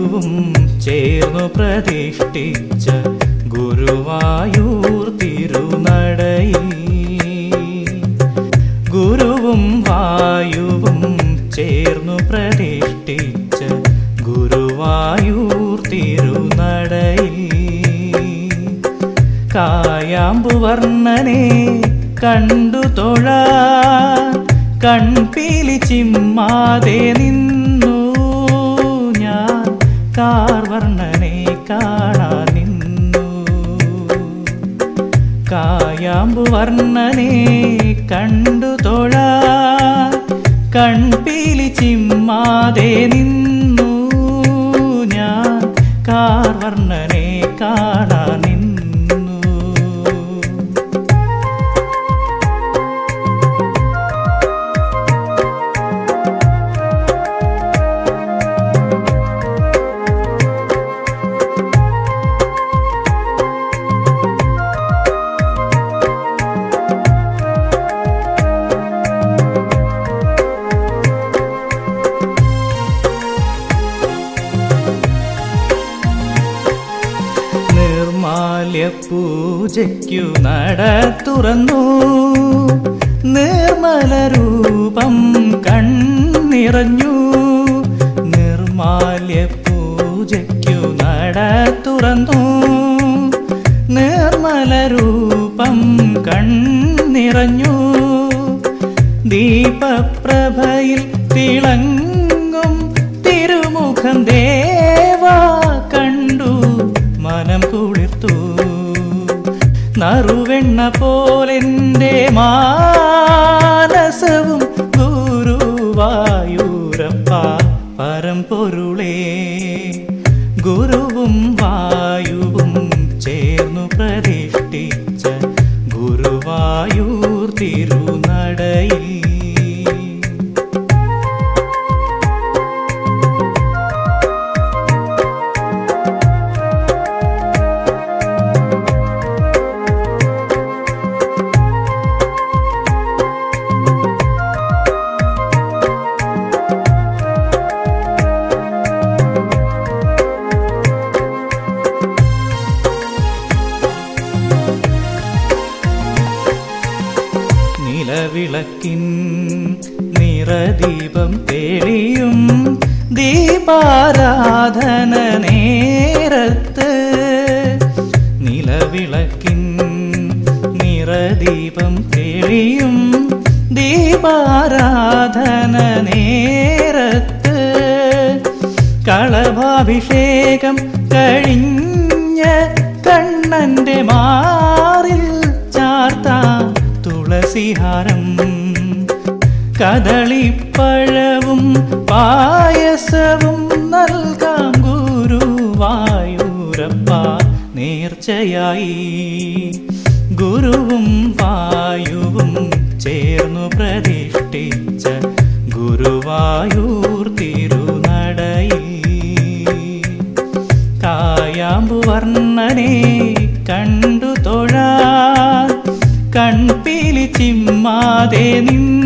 വായുവും ചേർന്നു പ്രതിഷ്ഠിച്ച ഗുരുവായൂർ തിരുനടയിൽ ഗുരുവും വായുവും ചേർന്നു പ്രതിഷ്ഠിച്ച ഗുരുവായൂർ തിരുനടയിൽ കായാമ്പുവർണ്ണനെ കണ്ടു തൊഴ കൺപീലി ചിമ്മാതെ നിന്നു ഞാൻ കാർവർണ്ണനെ കാണാൻ നിന്നു കായാമ്പുവർണ്ണനെ കണ്ടു തൊഴ കൺപീലി ചിമ്മാതെ നിന്നു ഞാൻ കാർവർണ്ണനെ കാണാൻ നിന്നു നിർമാല്യ പൂജയ്ക്കു നട തുറന്നു നിർമ്മല രൂപം കണ്ണിറഞ്ഞു നിർമാല്യ പൂജയ്ക്കു നട തുറന്നു നിർമ്മല രൂപം കണ്ണിറഞ്ഞു ദീപപ്രഭയിൽ തിളങ്ങും തിരുമുഖം ദേവാ കണ്ടു മനം കുളിർത്തു നറുവെണ്ണ പോലെൻ്റെ മാനസവും ഗുരുവായൂരപ്പ പരമ്പൊരുളേ ഗുരുവും വായുവും ചേർന്നു പ്രതിഷ്ഠിച്ച ഗുരുവായൂർ തിരുനടയിൽ നിലവിളക്കിൻ നിറദീപം തെളിയും ദീപാരാധന നേരത്ത് നിലവിളക്കിൻ നിറദീപം തെളിയും ദീപാരാധന നേരത്ത് കളഭാഭിഷേകം കഴിഞ്ഞ കണ്ണന്റെ മാറിൽ ചാർത്താം തുളസിഹാരം കദളിപ്പഴവും പായസവും നൽകാം ഗുരുവായൂരപ്പ നേർച്ചയായി ഗുരുവും വായുവും ചേർന്നു പ്രതിഷ്ഠിച്ച ഗുരുവായൂർ തിരുനടയിൽ കായാമ്പുവർണ്ണനെ കണ്ടു തൊഴാൻ കൺപീലി ചിമ്മാതെ നിന്നു